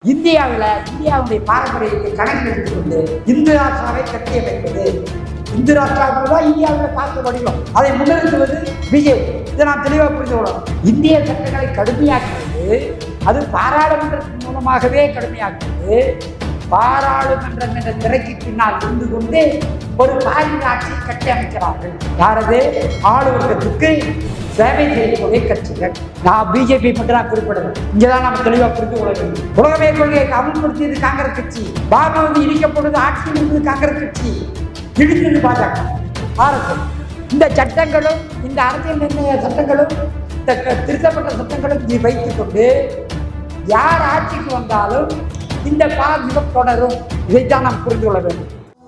இந்தியாவில் இந்தியாவுடைய பாரம்பரியத்தை கணக்கில் எடுத்துக்கொண்டு இந்து ராஷ்டிராவை கட்டியமைப்பது இந்து ராஷ்டிராவில் தான் இந்தியாவில் பார்க்க வடிவம் அதை முன்னிறுத்துவது பிஜேபி இதை நாம் தெளிவாக புரிந்து கொள்ளணும் இந்திய சட்டங்களை கடுமையாக்குவது அது பாராளுமன்றத்தின் மூலமாகவே கடுமையாக்குவது பாராளுமன்றம் என்ற திரைக்கு பின்னால் இருந்து கொண்டு ஒரு பாலின ஆட்சியை கட்டி அமைக்கிறார்கள் யாரது ஆளுவர்க்கத்துக்கு சேவை செய்யக்கூடிய கட்சிகள் நான் பிஜேபி மட்டும் நான் குறிப்பிடணும் இங்கதான் நம்ம தெளிவா புரிந்து கொள்ள வேண்டும் உலகமே கொள்கையை அமல்படுத்தியது காங்கிரஸ் கட்சி பாபா வந்து இடிக்கப்பட்டது ஆட்சியில் இருந்தது காங்கிரஸ் கட்சி இடித்தது பாஜக அரசு இந்த சட்டங்களும் இந்த அரசியல் நிர்ணய சட்டங்களும் இந்த க- திருத்தப்பட்ட சட்டங்களும் இதை வைத்துக் கொண்டு யார் ஆட்சிக்கு வந்தாலும் இந்த பாதிப்பு தொடரும் இதைத்தான் நாம் புரிந்து கொள்ள வேண்டும்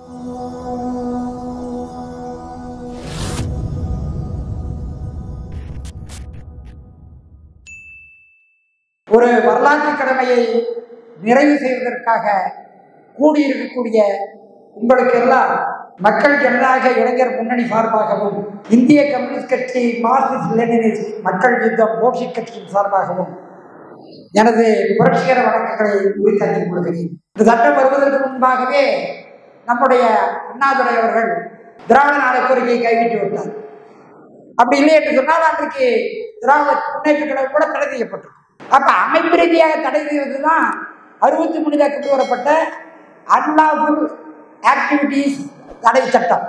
ஒரு வரலாற்று கடமையை நிறைவு செய்வதற்காக கூடியிருக்கக்கூடிய உங்களுக்கு எல்லாம் மக்கள் ஜனநாயக இளைஞர் முன்னணி சார்பாகவும் இந்திய கம்யூனிஸ்ட் கட்சி மார்க்சிஸ்ட் லெனினிஸ்ட் மக்கள் யுத்தம் போக்சி கட்சியின் சார்பாகவும் எனது புரட்சிகர வழக்குகளை உரித்தாக்கிக் கொள்கிறேன் இந்த சட்டம் வருவதற்கு முன்பாகவே நம்முடைய அண்ணாதுரை அவர்கள் திராவிட நாடு கோரிக்கையை கைவிட்டு விட்டார் அப்படி இல்லை என்று சொன்னால் அன்றைக்கு திராவிட முன்னேற்ற கழகம் கூட தடை செய்யப்பட்டிருக்கும் அப்ப அமைப்பு ரீதியாக தடை செய்வது தான் அறுபத்தி மூணில் கொண்டு வரப்பட்ட அன்லாஃபுல் ஆக்டிவிட்டீஸ் தடை சட்டம்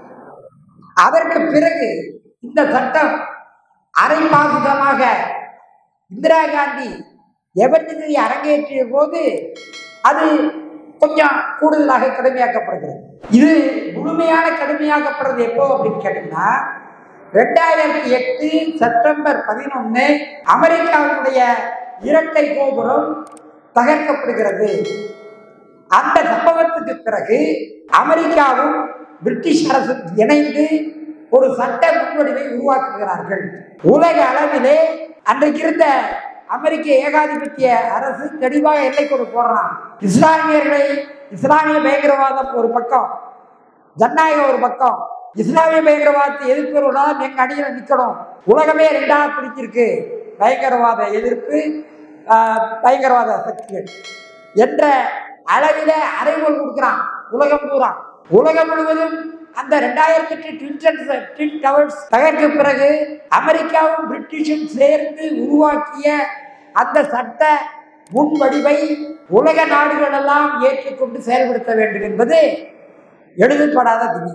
அதற்கு பிறகு இந்த சட்டம் அரை மாதமாக இந்திரா காந்தி எமர்ஜென்சி அரங்கேற்றிய போது அது கொஞ்சம் கூடுதலாக கடுமையாக்கப்படுகிறது இது முழுமையான கடுமையாக்கப்படுறது எப்போ அப்படின்னு கேட்டீங்கன்னா ரெண்டாயிரத்தி எட்டு செப்டம்பர் பதினொன்று அமெரிக்காவுடைய இரட்டை கோபுரம் தகர்க்கப்படுகிறது அந்த சம்பவத்துக்கு பிறகு அமெரிக்காவும் பிரிட்டிஷ் அரசும் இணைந்து ஒரு சட்ட முன்வடிவை உருவாக்குகிறார்கள் உலக அளவிலே அன்றைக்கு இருந்த அமெரிக்க ஏகாதிபத்திய அரசு தெளிவாக எல்லைக்கோடு போடுறான் இஸ்லாமியர்களை இஸ்லாமிய பயங்கரவாதம் ஒரு பக்கம் ஜனநாயகம் ஒரு பக்கம் இஸ்லாமிய பயங்கரவாதத்தை எதிர்ப்பவர்களால் எங்க அணியில நிக்கணும் உலகமே ரெண்டாக பிரிச்சிருக்கு பயங்கரவாத எதிர்ப்பு ஆஹ், பயங்கரவாத சக்திகள் என்ற அளவில அறிவுகள் கொடுக்கிறான் உலகம் பூரா உலகம் முழுவதும் அந்த ரெண்டாயிரத்தி எட்டு ட்வின் ட்வின் டவர்ஸ் தகர்க்கு பிறகு அமெரிக்காவும் பிரிட்டிஷும் சேர்ந்து உருவாக்கிய அந்த சட்ட முன்வடிவை உலக நாடுகள் எல்லாம் ஏற்றுக்கொண்டு செயல்படுத்த வேண்டும் என்பது எழுதப்படாத விதி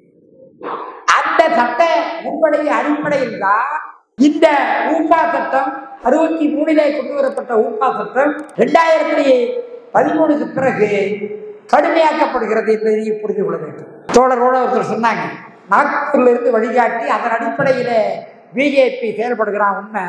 அந்த சட்ட முன்வடிவு அடிப்படையில் தான் இந்த ஊப்பா சட்டம் அறுபத்தி மூணிலே கொண்டு வரப்பட்ட ஊப்பா சட்டம் ரெண்டாயிரத்தி பதிமூணுக்கு பிறகு கடுமையாக்கப்படுகிறது என்பதை புரிந்து கொள்ள வேண்டும் தோழரோட ஒருத்தர் சொன்னாங்க நாக்பூர்ல இருந்து வழிகாட்டி அதன் அடிப்படையில பிஜேபி செயல்படுகிறான் உண்மை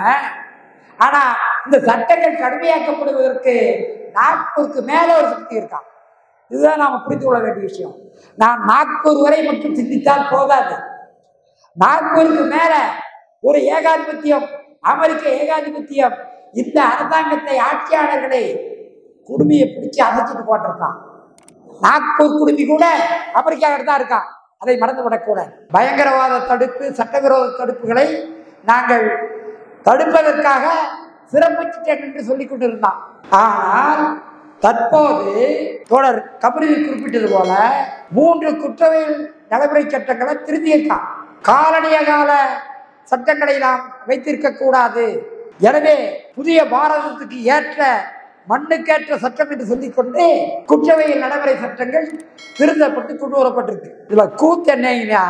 ஆனா இந்த சட்டங்கள் கடுமையாக்கப்படுவதற்கு நாக்பூருக்கு மேல ஒரு சக்தி இருக்கான் இதுதான் நாம புரிந்து கொள்ள வேண்டிய விஷயம் நாம் நாக்பூர் வரை மட்டும் சிந்தித்தால் போதாது நாக்பூருக்கு மேல ஒரு ஏகாதிபத்தியம் அமெரிக்க ஏகாதிபத்தியம் இந்த அரசாங்கத்தை ஆட்சியாளர்களை குடுமியை பிடிச்சு அதைச்சிட்டு போட்டிருக்கான் நாக்பூர் குடுமி கூட அமெரிக்காவில் தான் இருக்கான் அதை மறந்து விடக்கூடாது பயங்கரவாத தடுப்பு சட்டவிரோத தடுப்புகளை நாங்கள் தடுப்பதற்காக சிறப்பு திட்டம் என்று சொல்லிக் கொண்டிருந்தான் ஆனால் தற்போது தோழர் கபரில் குறிப்பிட்டது போல மூன்று குற்றவியல் நடைமுறை சட்டங்களை திருத்தியிருக்கான் காலனிய கால சட்டங்களை நாம் வைத்திருக்க கூடாது எனவே புதிய பாரதத்துக்கு ஏற்ற மண்ணுக்கேற்ற சட்டம் என்று சொல்லிக்கொண்டு குற்றவியல் நடைமுறை சட்டங்கள் திருத்தப்பட்டு கொண்டு வரப்பட்டிருக்கு இதுல கூத்து என்னன்னா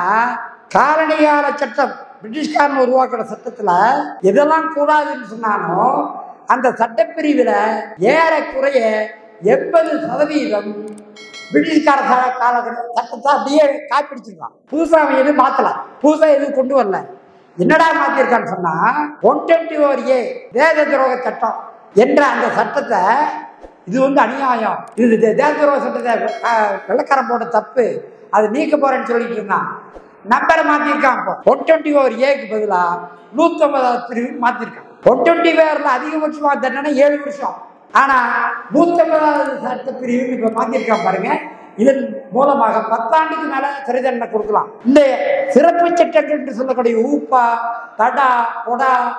காலனியால சட்டம் பிரிட்டிஷ்காரன் உருவாக்கின சட்டத்துல எதெல்லாம் கூடாதுன்னு சொன்னானோ அந்த சட்டப்பிரிவுல ஏறக்குறைய எண்பது சதவீதம் பிரிட்டிஷ்கார ச- கால சட்டத்தை அப்படியே காப்பிடிச்சிருக்கான் புதுசா அவன் எதுவும் மாத்தல புதுசா எதுவும் கொண்டு வரல என்னடா மாத்திருக்கான்னு சொன்னா ஒன் டுவெண்ட்டி ஓர் ஏ தேச துரோக சட்டம் என்ற அந்த சட்டத்தை இது வந்து அநியாயம் இது தே- தேச துரோக சட்டத்தை அஹ், வெள்ளக்காரன் போட்ட தப்பு அது நீக்க போறேன்னு சொல்லிட்டு இருந்தான் நம்பரை மாத்திருக்கான் இப்போ ஒன் டுவெண்ட்டி ஓர் ஏக்கு பதிலா நூத்தொன்பதாவது பிரிவு மாத்திருக்கான் ஒன் டுவெண்ட்டி பேர்ல அதிகபட்சமா தண்டனை ஏழு வருஷம் ஆனா நூத்தொன்பதாவது சட்ட பிரிவு இப்ப மாத்திருக்கான் பாருங்க இதன் மூலமாக பத்தாண்டுக்கு மேல சிறை தண்டனை கொடுக்கலாம் இந்த சிறப்பு சட்டங்கள் என்று சொல்லக்கூடிய ஊப்பா தடா பொடா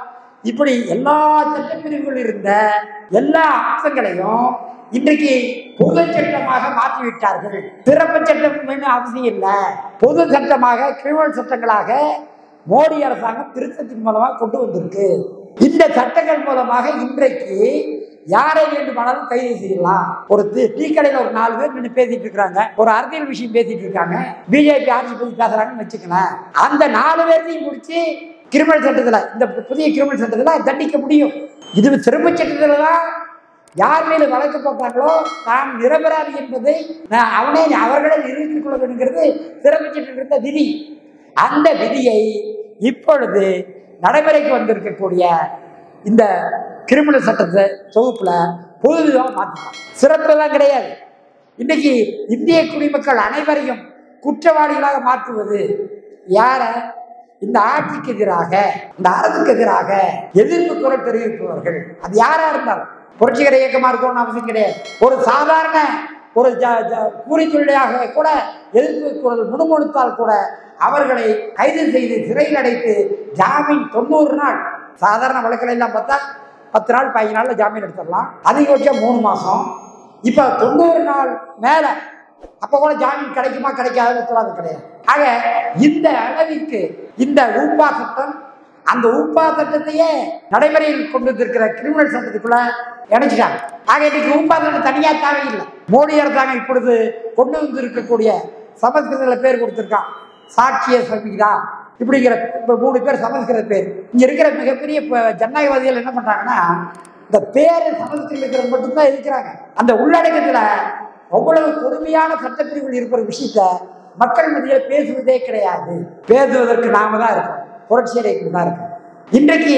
இப்படி எல்லா சட்டப்பிரிவுகள் இருந்த எல்லா அம்சங்களையும் இன்றைக்கு பொது சட்டமாக மாற்றி விட்டார்கள் சிறப்பு சட்டம் வேணும் அவசியம் இல்லை பொது சட்டமாக கிரிமினல் சட்டங்களாக மோடி அரசாங்கம் திருத்தத்தின் மூலமாக கொண்டு வந்திருக்கு இந்த சட்டங்கள் மூலமாக இன்றைக்கு யாரை வேண்டுமானாலும் கைது செய்யலாம் ஒரு டீ- டீ கடையில் ஒரு நாலு பேர் நின்று பேசிட்டு இருக்காங்க ஒரு அரசியல் விஷயம் பேசிட்டு இருக்காங்க பிஜேபி ஆட்சி பத்தி பேசுறாங்கன்னு வச்சுக்கலாம் அந்த நாலு பேர்த்தையும் முடிச்சு கிரிமினல் சட்டத்துல இந்த புதிய கிரிமினல் சட்டத்துல தண்டிக்க முடியும் இது சிறப்பு சட்டத்துல தான் யார் மீது வழக்கு போட்டாங்களோ தான் நிரபராதி என்பதை நான் அவனே அவர்களே நிரூபித்துக் கொள்ள வேண்டுங்கிறது சிறப்பு சட்டத்தில் இருந்த விதி அந்த விதியை இப்பொழுது நடைமுறைக்கு வந்திருக்கக்கூடிய இந்த கிரிமினல் சட்டத்தை தொகுப்புல பொதுவாக மாற்றலாம் சிறப்பெல்லாம் கிடையாது இன்னைக்கு இந்திய குடிமக்கள் அனைவரையும் குற்றவாளிகளாக மாற்றுவது யார இந்த ஆட்சிக்கு எதிராக இந்த அரசுக்கு எதிராக எதிர்ப்பு குரல் தெரிவிப்பவர்கள் அது யாரா இருந்தாலும் புரட்சிகர இயக்கமா இருக்கணும்னு அவசியம் கிடையாது ஒரு சாதாரண ஒரு ஜ- ஜ- கூலி தொழிலாக கூட எதிர்ப்பு குரல் முணுமுணுத்தால் கூட அவர்களை கைது செய்து சிறையில் அடைத்து ஜாமீன் தொண்ணூறு நாள் சாதாரண வழக்குல எல்லாம் பார்த்தா பத்து நாள் பதினஞ்சு நாள்ல ஜாமீன் எடுத்துடலாம் அதிகபட்சம் மூணு மாசம் இப்ப தொண்ணூறு நாள் மேல அப்ப கூட ஜாமீன் கிடைக்குமா கிடைக்காதுன்னு சொல்லாது கிடையாது ஆக இந்த அளவிற்கு இந்த ஊப்பா சட்டம் அந்த ஊப்பா சட்டத்தையே நடைமுறையில் கொண்டு வந்திருக்கிற கிரிமினல் சட்டத்துக்குள்ள இணைச்சிட்டாங்க ஆக இன்னைக்கு ஊப்பா சட்டம் தனியா தேவையில்லை மோடி அரசாங்கம் இப்பொழுது கொண்டு வந்திருக்கக்கூடிய சமஸ்கிருதத்தில் பேர் கொடுத்திருக்கான் சாட்சிய சமிதா இப்படிங்கிற இப்ப மூணு பேர் சமஸ்கிருத பேர் இங்க இருக்கிற மிகப்பெரிய இப்ப ஜனநாயகவாதிகள் என்ன பண்றாங்கன்னா இந்த பேரு சமஸ்கிருதம் இருக்கிறது மட்டும்தான் இருக்கிறாங்க அந்த உள்ளடக்கத்துல அவ்வளவு கொடுமையான சட்டப்பிரிவுகள் இருக்கிற விஷயத்த மக்கள் மத்தியில் பேசுவதே கிடையாது பேசுவதற்கு நாம தான் இருக்கோம் புரட்சி அடைக்கு தான் இருக்கோம் இன்றைக்கு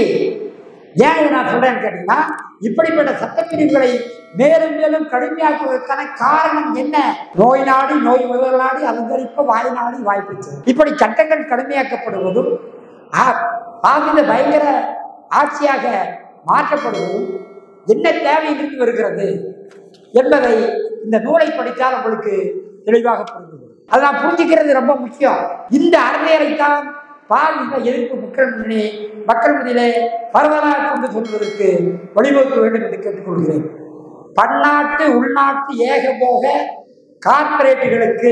ஏன் இதை நான் சொல்றேன்னு கேட்டீங்கன்னா இப்படிப்பட்ட சட்டப்பிரிவுகளை மேலும் மேலும் கடுமையாக்குவதற்கான காரணம் என்ன நோய் நாடி நோய் முதல் நாடி அலங்கரிப்ப வாய் நாடி வாய்ப்பிச்சு இப்படி சட்டங்கள் கடுமையாக்கப்படுவதும் ஆ- ஆகிய பயங்கர ஆட்சியாக மாற்றப்படுவதும் என்ன தேவையின்றி வருகிறது என்பதை இந்த நூலை படித்தால் உங்களுக்கு தெளிவாக புரிந்து கொள்ளும். அதை நான் புரிஞ்சுக்கிறது ரொம்ப முக்கியம் இந்த அரசியலைத்தான் பால் இந்த எதிர்ப்பு மக்கள் முன்னணி மக்கள் மத்தியிலே பரவலாக கொண்டு சொல்வதற்கு வழிவகுக்க வேண்டும் என்று கேட்டுக்கொள்கிறேன் பன்னாட்டு உள்நாட்டு ஏகபோக கார்ப்பரேட்டுகளுக்கு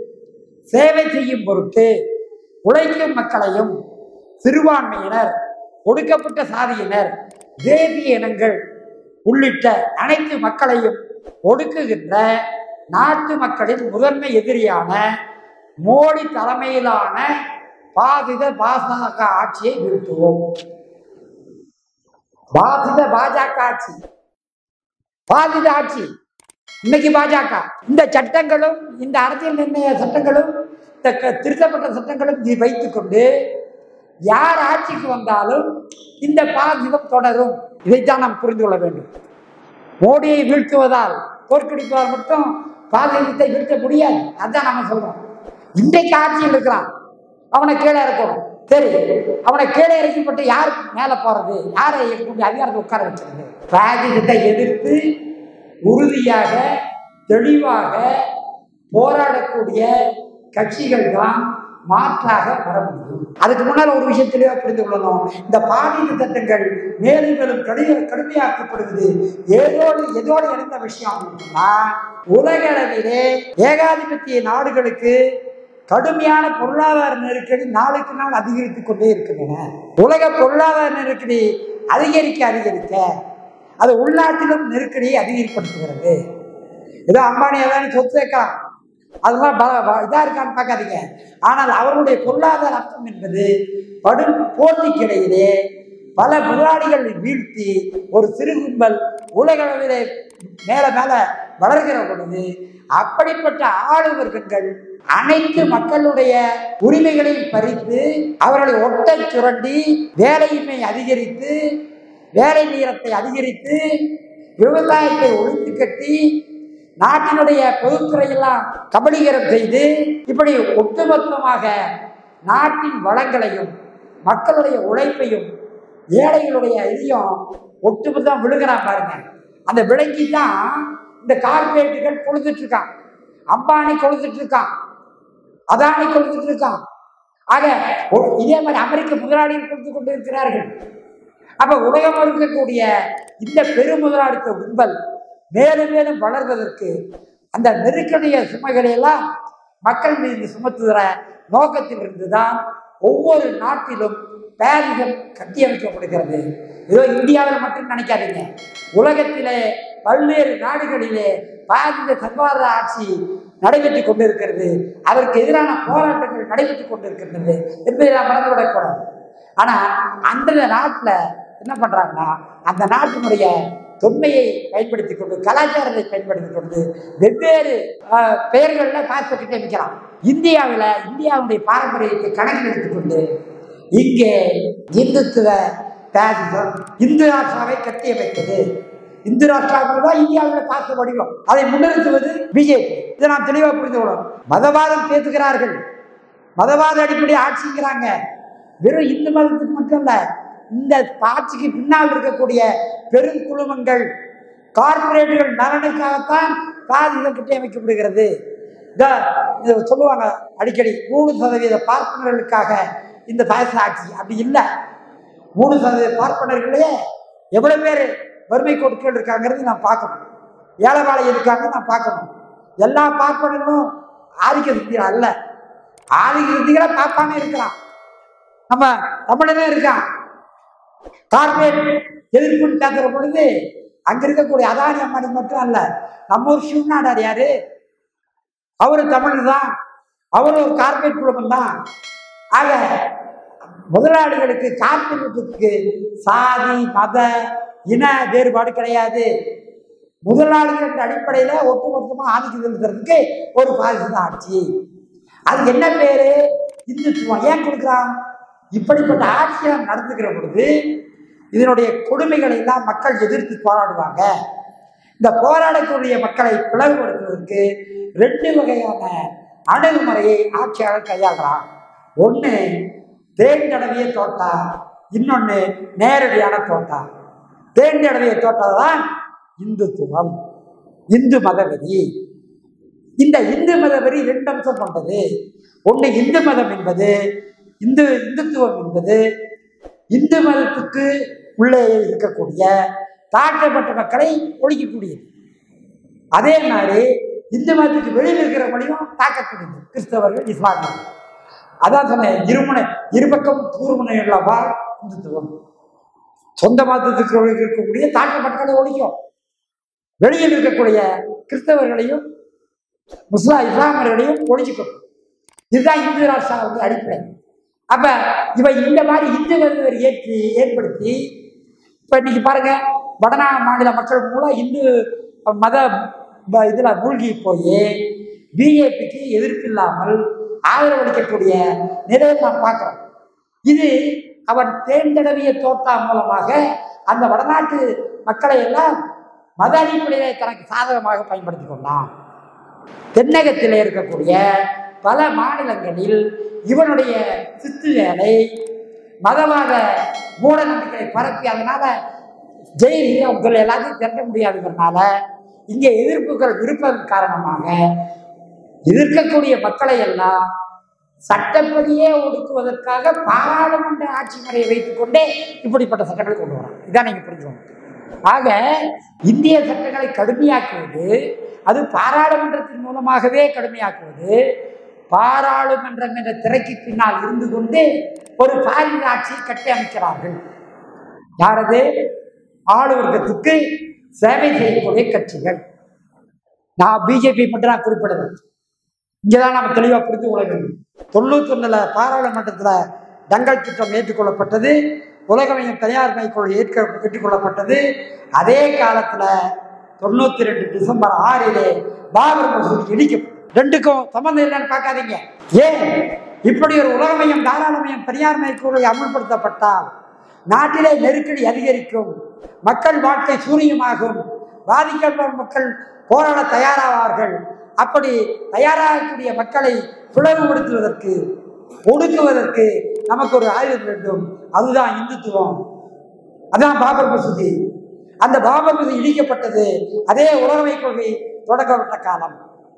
சேவை செய்யும் பொருட்டு உழைக்கும் மக்களையும் சிறுபான்மையினர் ஒடுக்கப்பட்ட சாதியினர் தேசிய இனங்கள் உள்ளிட்ட அனைத்து மக்களையும் ஒடுக்குகின்ற நாட்டு மக்களின் முதன்மை எதிரியான மோடி தலைமையிலான பாதித பாஜக ஆட்சியை வீழ்த்துவோம் பாதித பாஜக ஆட்சி பாதித ஆட்சி இன்னைக்கு பாஜக இந்த சட்டங்களும் இந்த அரசியல் நிர்ணய சட்டங்களும் இந்த க- திருத்தப்பட்ட சட்டங்களும் இதை வைத்துக்கொண்டு யார் ஆட்சிக்கு வந்தாலும் இந்த பாதிதம் தொடரும் இதைத்தான் நாம் புரிந்து கொள்ள வேண்டும் மோடியை வீழ்த்துவதால் தோற்கடிப்பதால் மட்டும் பாதிதத்தை வீழ்த்த முடியாது அதான் நம்ம சொல்றோம் இன்றைக்கு ஆட்சியில் இருக்கிறான் அவனை கீழே இருக்கணும் சரி அவனை கீழே இறக்கப்பட்டு யார் மேல போறது யாரை கொண்டு அதிகாரத்தை உட்கார வச்சிருது பாதிதத்தை எதிர்த்து உறுதியாக தெளிவாக போராடக்கூடிய கட்சிகள் தான் மாற்றாக வர முடியும் அதுக்கு முன்னால் ஒரு விஷயம் தெளிவாக புரிந்து கொள்ளணும் இந்த பாலின சட்டங்கள் மேலும் மேலும் கடுமை கடுமையாக்கப்படுவது ஏதோடு எதோடு இணைந்த விஷயம் அப்படின்னா உலக அளவிலே ஏகாதிபத்திய நாடுகளுக்கு கடுமையான பொருளாதார நெருக்கடி நாளுக்கு நாள் அதிகரித்துக் கொண்டே இருக்கின்றன உலக பொருளாதார நெருக்கடி அதிகரிக்க அதிகரிக்க அது உள்நாட்டிலும் நெருக்கடியை அதிகரிப்படுத்துகிறது ஏதோ அம்பானி அதானி சொத்து வைக்கலாம் அதெல்லாம் ப- ப- இதா இருக்கான்னு பார்க்காதீங்க ஆனால் அவர்களுடைய பொருளாதார அர்த்தம் என்பது படும் போட்டிக்கிடையிலே பல முதலாளிகளை வீழ்த்தி ஒரு சிறு கும்பல் உலக அளவிலே மேல மேல வளர்கிற பொழுது அப்படிப்பட்ட ஆளுவர்கள் அனைத்து மக்களுடைய உரிமைகளையும் பறித்து அவர்களை ஒட்டச் சுரண்டி வேலையின்மை அதிகரித்து வேலை நேரத்தை அதிகரித்து விவசாயத்தை ஒழித்து கட்டி நாட்டினுடைய பொதுத்துறையெல்லாம் கபலீகரம் செய்து இப்படி ஒட்டுமொத்தமாக நாட்டின் வளங்களையும் மக்களுடைய உழைப்பையும் ஏழைகளுடைய இதையும் ஒட்டுமொத்தம் விழுகிறான் பாருங்க அந்த விலங்கி தான் இந்த கார்பரேட்டுகள் கொழுந்துட்டு இருக்கான் அம்பானி கொழுந்துட்டு இருக்கான் அதானி கொழுந்துட்டு இருக்கான் ஆக ஒ- இதே மாதிரி அமெரிக்க முதலாளிகள் கொடுத்து கொண்டு இருக்கிறார்கள் அப்ப உலகம் இருக்கக்கூடிய இந்த பெருமுதலாளித்த கும்பல் மேலும் மேலும் வளர்வதற்கு அந்த நெருக்கடிய சுமைகளை எல்லாம் மக்கள் மீது சுமத்துகிற நோக்கத்தில் இருந்துதான் ஒவ்வொரு நாட்டிலும் பேரிகம் கட்டியமைக்கப்படுகிறது ஏதோ இந்தியாவில் மட்டும் நினைக்காதீங்க உலகத்திலே பல்வேறு நாடுகளிலே பாரதிய சர்வாத ஆட்சி நடைபெற்றுக் கொண்டிருக்கிறது அதற்கு எதிரான போராட்டங்கள் நடைபெற்றுக் கொண்டிருக்கின்றது என்பதை நாம் மறந்துவிடக்கூடாது ஆனா அந்த நாட்டுல என்ன பண்றாங்கன்னா அந்த நாட்டினுடைய தொன்மையை பயன்படுத்தி கொண்டு கலாச்சாரத்தை பயன்படுத்தி கொண்டு வெவ்வேறு ஆஹ், பெயர்கள்ல பாஸ்போர்ட்டை வைக்கிறான் இந்தியாவில் இந்தியாவுடைய பாரம்பரியத்தை கணக்கில் எடுத்துக்கொண்டு இங்கே இந்துத்துவ பேசிசம் இந்து ராஷ்டிராவை கட்டியமைப்பது இந்து ராஷ்டிராவுக்கு தான் இந்தியாவில் பார்த்த வடிவம் அதை முன்னிறுத்துவது பிஜேபி இதை நாம் தெளிவாக புரிந்து கொள்ளணும் மதவாதம் பேசுகிறார்கள் மதவாத அடிப்படை ஆட்சிங்கிறாங்க வெறும் இந்து மதத்துக்கு மட்டும் இல்ல இந்த ஆட்சிக்கு பின்னால் இருக்கக்கூடிய பெரும் குழுமங்கள் கார்ப்பரேட்டுகள் நலனுக்காகத்தான் பாதிதம் கட்டியமைக்கப்படுகிறது இந்த இதை சொல்லுவாங்க அடிக்கடி மூணு சதவீத பார்ப்பனர்களுக்காக இந்த பாயச ஆட்சி அப்படி இல்லை மூணு சதவீத பார்ப்பனர்களே எவ்வளவு பேர் வறுமை கொடுக்கல் இருக்காங்கிறது நான் பார்க்கணும் ஏழைவாழை இருக்காங்க நான் பார்க்கணும் எல்லா பார்ப்பனர்களும் ஆதிக்க சித்திகள் அல்ல ஆதிக்க சித்திகளை பார்ப்பாம இருக்கலாம் நம்ம தமிழனே இருக்கான் கார்பரேட் எதிர்ப்புன்னு பேசுற பொழுது அங்க இருக்கக்கூடிய அதானி அம்மானி மட்டும் அல்ல நம்ம ஊர் சிவநாடார் யாரு அவரு தமிழ் தான் அவரும் ஒரு கார்பரேட் குடும்பம் தான் ஆக முதலாளிகளுக்கு கார்பரேட்டுக்கு சாதி மத இன வேறுபாடு கிடையாது முதலாளிகள் என்ற அடிப்படையில ஒட்டுமொத்தமா ஆதிக்கம் செலுத்துறதுக்கு ஒரு பாதித்த ஆட்சி அதுக்கு என்ன பேரு இந்துத்துவம் ஏன் கொடுக்குறான் இப்படிப்பட்ட ஆட்சியை நடந்துக்கிற பொழுது இதனுடைய கொடுமைகளை எல்லாம் மக்கள் எதிர்த்து போராடுவாங்க இந்த போராடக்கூடிய மக்களை பிளவுபடுத்துவதற்கு ரெண்டு வகையான அணுகுமுறையை ஆட்சியாளர் கையாளுறான் ஒன்று தேன் தடவிய தோட்டா இன்னொன்று நேரடியான தோட்டா தேன் தடவிய தோட்டா தான் இந்துத்துவம் இந்து மதவெறி இந்த இந்து மத வெறி ரெண்டு அம்சம் கொண்டது ஒன்று இந்து மதம் என்பது இந்து இந்துத்துவம் என்பது இந்து மதத்துக்கு உள்ளே இருக்கக்கூடிய தாழ்த்தப்பட்ட மக்களை ஒழிக்கக்கூடியது அதே மாதிரி இந்து மதத்துக்கு வெளியில் இருக்கிறவங்களையும் தாக்கக்கூடியது கிறிஸ்தவர்கள் இஸ்லாமியர்கள் அதான் சொன்னேன் இருமுனை இருபக்கம் கூர்முனையுள்ளவா இந்துத்துவம் சொந்த மதத்துக்கு இருக்கக்கூடிய தாழ்த்தப்பட்டவர்களை ஒழிக்கும் வெளியில் இருக்கக்கூடிய கிறிஸ்தவர்களையும் முஸ்லா இஸ்லாமியர்களையும் ஒழிச்சுக்கணும் இதுதான் இந்து ராஷ்டிராவுடைய அடிப்படை அப்ப இவன் இந்த மாதிரி இந்து மதவர் ஏற்றி ஏற்படுத்தி இப்ப இன்னைக்கு பாருங்க வடநா மாநில மக்கள் மூலம் இந்து மத ப- இதுல மூழ்கி போய் பிஜேபிக்கு எதிர்ப்பு இல்லாமல் ஆதரவளிக்கக்கூடிய நிலையை நாம் பார்க்கிறோம் இது அவன் தேர்ந்தெடவிய தோட்டா மூலமாக அந்த வடநாட்டு மக்களை எல்லாம் மத அடிப்படையிலே தனக்கு சாதகமாக பயன்படுத்தி கொண்டான் தென்னகத்தில் இருக்கக்கூடிய பல மாநிலங்களில் இவனுடைய சித்து வேலை மதவாத மூட நம்பிக்கையை பரப்பி அதனால ஜெயிலில் உங்களை எல்லாத்தையும் திரட்ட முடியாதுங்கிறனால இங்கே எதிர்ப்புகள் இருப்பதன் காரணமாக எதிர்க்கக்கூடிய மக்களை எல்லாம் சட்டப்படியே ஒடுக்குவதற்காக பாராளுமன்ற ஆட்சி முறையை வைத்துக்கொண்டே இப்படிப்பட்ட சட்டங்களை கொண்டு வரான் இதான் நீங்க புரிஞ்சுக்கணும் ஆக இந்திய சட்டங்களை கடுமையாக்குவது அது பாராளுமன்றத்தின் மூலமாகவே கடுமையாக்குவது பாராளுமன்றம் என்ற திரைக்கு பின்னால் இருந்து கொண்டு ஒரு பாலின ஆட்சியை கட்டி அமைக்கிறார்கள் யாரது ஆளுவர்க்கத்துக்கு சேவை செய்யக்கூடிய கட்சிகள் நான் பிஜேபி மட்டும் நான் குறிப்பிடுறேன் இங்கதான் நம்ம தெளிவாக புரிந்து கொள்ள வேண்டும் தொண்ணூத்தி ஒண்ணுல பாராளுமன்றத்துல டங்கல் திட்டம் ஏற்றுக்கொள்ளப்பட்டது உலகமையும் தனியார் மைக்கோள் ஏற்க ஏற்றுக்கொள்ளப்பட்டது அதே காலத்துல தொண்ணூத்தி ரெண்டு டிசம்பர் ஆறிலே பாபர் மசூதி இடிக்கப்பட்டது ரெண்டுக்கும் சம்பந்தம் இல்லைன்னு பார்க்காதீங்க ஏன் இப்படி ஒரு உலகமயம் தாராளமயம் தனியார் மைக்கோளை அமுல்படுத்தப்பட்டால் நாட்டிலே நெருக்கடி அதிகரிக்கும் மக்கள் வாழ்க்கை சூரியமாகும் பாதிக்கப்படும் மக்கள் போராட தயாராவார்கள் அப்படி தயாராகக்கூடிய மக்களை பிளவுபடுத்துவதற்கு ஒடுக்குவதற்கு நமக்கு ஒரு ஆயுதம் வேண்டும் அதுதான் இந்துத்துவம் அதான் பாபர் மசூதி அந்த பாபர் மசூதி இடிக்கப்பட்டது அதே உலகமை கொள்கை தொடங்கப்பட்ட காலம்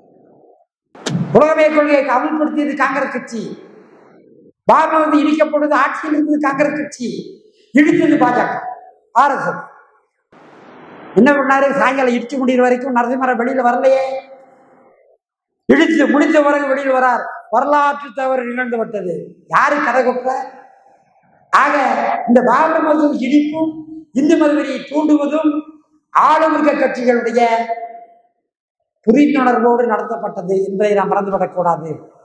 உலகமை கொள்கையை அமல்படுத்தியது காங்கிரஸ் கட்சி பாபர் மசூதி இடிக்கப்படுவது ஆட்சியில் இருந்தது காங்கிரஸ் கட்சி இடித்தது பாஜக ஆர்எஸ்எஸ் என்ன பண்ணாரு சாயங்காலம் இடிச்சு முடிகிற வரைக்கும் நரசிம்மரம் வெளியில வரலையே இடித்து முடித்த பிறகு வெளியில் வரார் வரலாற்று தவறு நிகழ்ந்து விட்டது யாரு கதை கொப்ப ஆக இந்த பாபர் மசூத் இடிப்பும் இந்து மதவெறியை தூண்டுவதும் ஆளுமிக்க கட்சிகளுடைய புரிந்துணர்வோடு நடத்தப்பட்டது என்பதை நாம் மறந்துவிடக்கூடாது